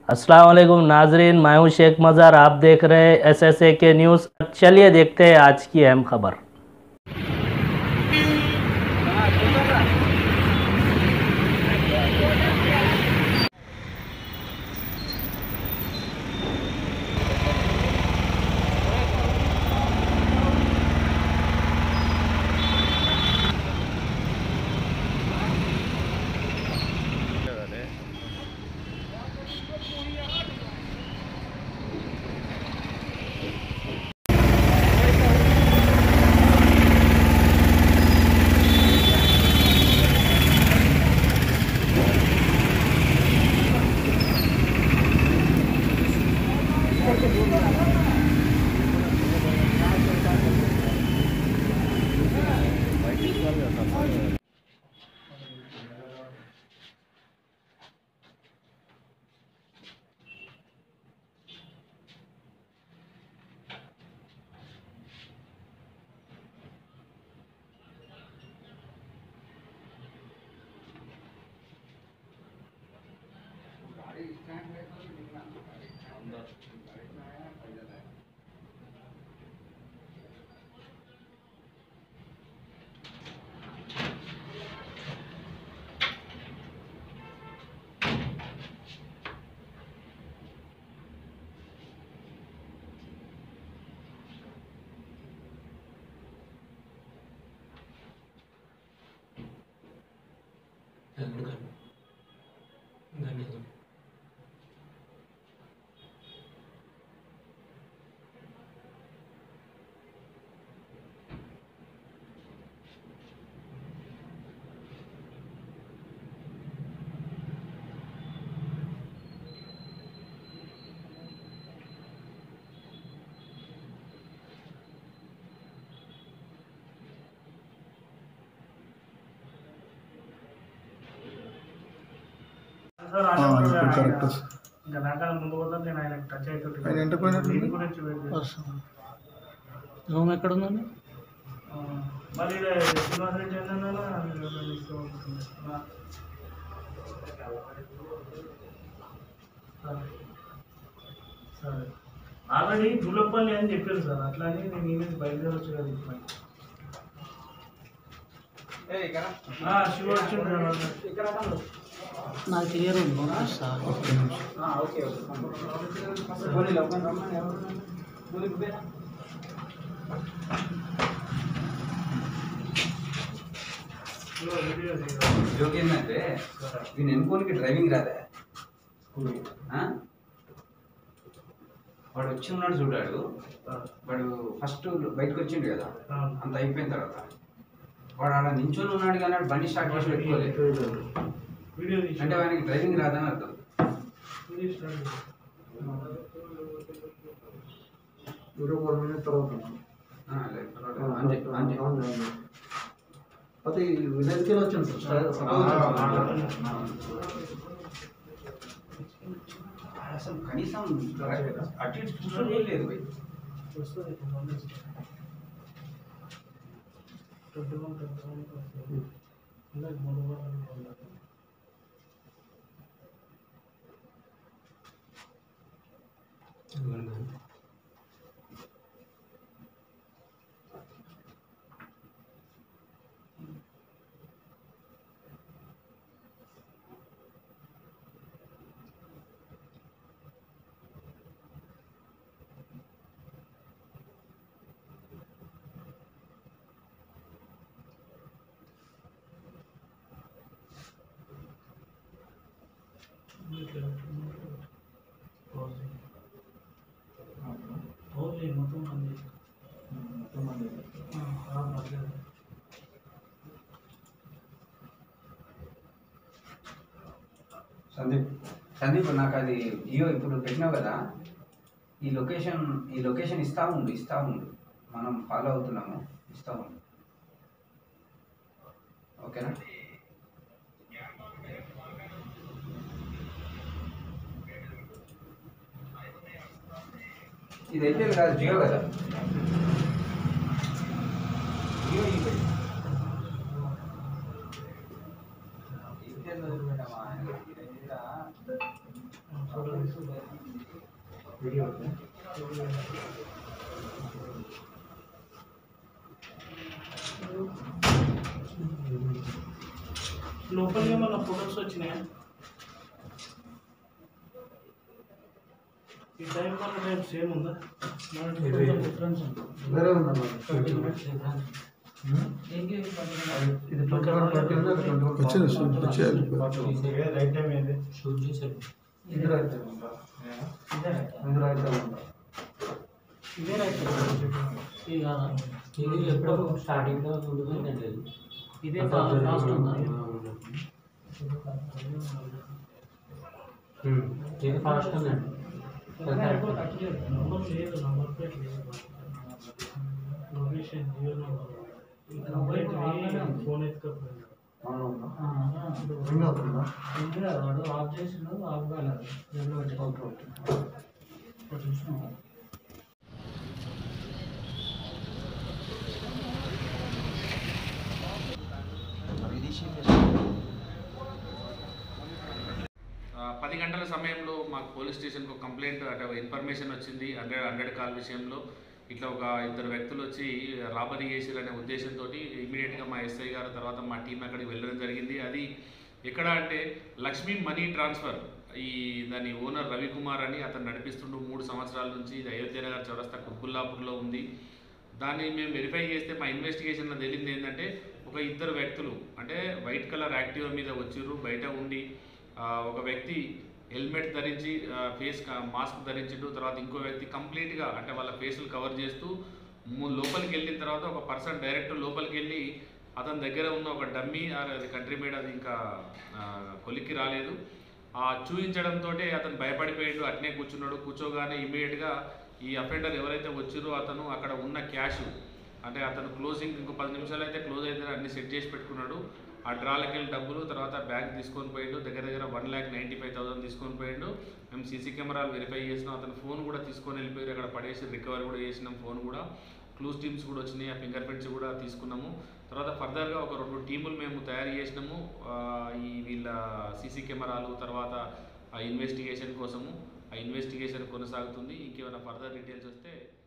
अस्सलाम वालेकुम नाजरीन मैं हूं शेख मज़ार आप देख रहे हैं एस एस ए के न्यूज़ चलिए देखते हैं आज की अहम खबर సార్ ఆ, ఆటోమేటిక్గా ఇప్పుడు ఆయన కరెక్ట్ ఇంకా నాకన్నా ముందు పోతే నేను ఆయన టచ్ అవుతుంది ఆయన ఎంత పోయినట్టు దీని గురించి వెయిట్ చేస్తాను. రూమ్ ఎక్కడ ఉందండి ఆ, మరి ఈడ శ్రీనివాస్ రెడ్డి ఏంటన్నా సరే ఆల్రెడీ జూలపల్లి అని చెప్పారు సార్ అట్లా అని నేను ఈమెయిల్ బయలుదేరొచ్చు కదా ఇప్పుడు ఆ, శివ వచ్చిండు సార్ నాకు క్లియర్ ఉంది పంపిస్తా శివ వీడియో తీయరా. జోక్ ఏంటంటే వీని ఎన్నుకోనికి డ్రైవింగ్ రాదా ఆ? వాడు వచ్చి ఉన్నాడు చూడాడు వాడు ఫస్ట్ బయటకు వచ్చిండు కదా ఆ, అంత అయిపోయిన తర్వాత వాడు ఆడ నించొని ఉన్నాడు కానీ వాడు బండి స్టార్ట్ చేసి పెట్టుకోలేదు వీడియో తీసి అంటే వానికి డ్రైవింగ్ రాదని అర్థం వీడియో స్టార్ట్ చేయి. వీడియో వన్ మినిట్ తర్వాత ఆ, లేదు, తర్వాత ఆన్ చేయి, ఆన్ చేయి. అది విలేజ్కి వచ్చింది సార్ ఆడ అసలు కనీసం అటు ఇటు చూసుకొని లేదు భయ్. వస్తుంది ఇప్పుడు మళ్ళీ వస్తుంది. ట్వంటీ వన్ ట్వంటీ వన్ వస్తుంది. ఇందాక మూడు వారాలు ఉన్నాయి. ఇట్లా పాజింగ్. ఓన్లీ మొత్తం మంది ఆ, ఆ, పర్లేదు. సందీప్ సందీప్ నాకు అది జియో ఇప్పుడు పెట్టినావు కదా ఈ లొకేషన్ ఈ లొకేషన్ ఇస్తా ఉండు ఇస్తా ఉండు మనం ఫాలో అవుతున్నాము ఇస్తా ఉండు ఓకేనా ఇది ఎయిర్టెల్ కాదు జియో కదా జియో ఈ పెట్టు. ఎయిర్టెల్ వదిలిపెట్టమా? ఇది ఇలా ఫోటో తీసి లోపల ఏమన్నా ఫొటోస్ వచ్చినాయా ఈ టైం వల్ల టైం సేమ్ ఉందా డిఫరెన్స్ ఉంది వేరే ఉందన్న ఇది ట్వంటీ వన్ ట్వంటీ ఉంది అది ట్వంటీ వన్ వచ్చింది షూట్ చేయాలి రైట్ టైం ఏంది ఇది రైట్ టైం ఉందా ఇది రైట్ టైం ఉందా ఇదే రైట్ ఇది కాదా ఇది ఎప్పుడో స్టార్టింగ్ లో ఉండిపోయిందండి అది ఇదే లాస్ట్ ఉందా ఇది ఫాస్ట్ ఉందండి నంబర్ లేదు నంబర్ ప్లేట్ లేదు లొకేషన్ జియో నంబర్ ఫోన్ ఎత్తుకపోయింది అవును ఉందా రింగ్ అవుతుందా వాడు ఆఫ్ చేసిండు ఆఫ్ కాలేదు జబ్బులు పెట్టుకోవాలి చూసినావా ఆ, పది గంటల సమయంలో మాకు పోలీస్ స్టేషన్కు కంప్లైంట్ అంటే ఒక ఇన్ఫర్మేషన్ వచ్చింది హండ్రెడ్ హండ్రెడ్ కాల్ విషయంలో ఇట్లా ఒక ఇద్దరు వ్యక్తులు వచ్చి రాబరీ చేసిరనే ఉద్దేశంతో ఇమీడియట్గా మా ఎస్ఐ గారు తర్వాత మా టీం అక్కడికి వెళ్ళడం జరిగింది అది ఎక్కడ అంటే లక్ష్మీ మనీ ట్రాన్స్ఫర్ ఈ దాని ఓనర్ రవికుమార్ అని అతను నడిపిస్తుండు మూడు సంవత్సరాల నుంచి ఇది అయోధ్య నగర్ చౌరస్తా కుత్బుల్లాపూర్లో ఉంది దాన్ని మేము వెరిఫై చేస్తే మా ఇన్వెస్టిగేషన్లో తేలింది ఏంటంటే ఒక ఇద్దరు వ్యక్తులు అంటే వైట్ కలర్ యాక్టివా మీద వచ్చిర్రు బయట ఉండి ఆ, ఒక వ్యక్తి హెల్మెట్ ధరించి ఆ, ఫేస్ క- మాస్క్ ధరించిండు తర్వాత ఇంకో వ్యక్తి కంప్లీట్గా అంటే వాళ్ళ ఫేసులు కవర్ చేస్తూ ము- లోపలికి వెళ్ళిన తర్వాత ఒక పర్సన్ డైరెక్ట్ లోపలికి వెళ్ళి అతని దగ్గర ఉన్న ఒక డమ్మీ ఆర్ అది కంట్రీ మేడ్ అది ఇంకా ఆ, కొలిక్కి రాలేదు ఆ చూపించడంతో అతను భయపడిపోయాడు అట్నే కూర్చున్నాడు కూర్చోగానే ఇమీడియట్గా ఈ అఫెండర్ ఎవరైతే వచ్చిరో అతను అక్కడ ఉన్న క్యాష్ అంటే అతను క్లోజింగ్ ఇంకో పది నిమిషాలు అయితే క్లోజ్ అయితే అన్ని సెట్ చేసి పెట్టుకున్నాడు ఆ డ్రాలకి వెళ్ళి డబ్బులు తర్వాత బ్యాగ్ తీసుకొని పోయిండు దగ్గర దగ్గర one lakh ninety five thousand తీసుకొని పోయిండు మేము సీసీ కెమెరాలు వెరిఫై చేసినాం అతను ఫోన్ కూడా తీసుకొని వెళ్ళిపోయారు అక్కడ పడేసి రికవర్ కూడా చేసినాం ఫోన్ కూడా క్లూస్ టీమ్స్ కూడా వచ్చినాయి ఆ ఫింగర్ ప్రింట్స్ కూడా తీసుకున్నాము తర్వాత ఫర్దర్గా ఒక రెండు టీములు మేము తయారు చేసినాము ఆ, ఈ వీళ్ళ సీసీ కెమెరాలు తర్వాత ఆ ఇన్వెస్టిగేషన్ కోసము ఆ ఇన్వెస్టిగేషన్ కొనసాగుతుంది ఇంకేమైనా ఫర్దర్ డీటెయిల్స్ వస్తే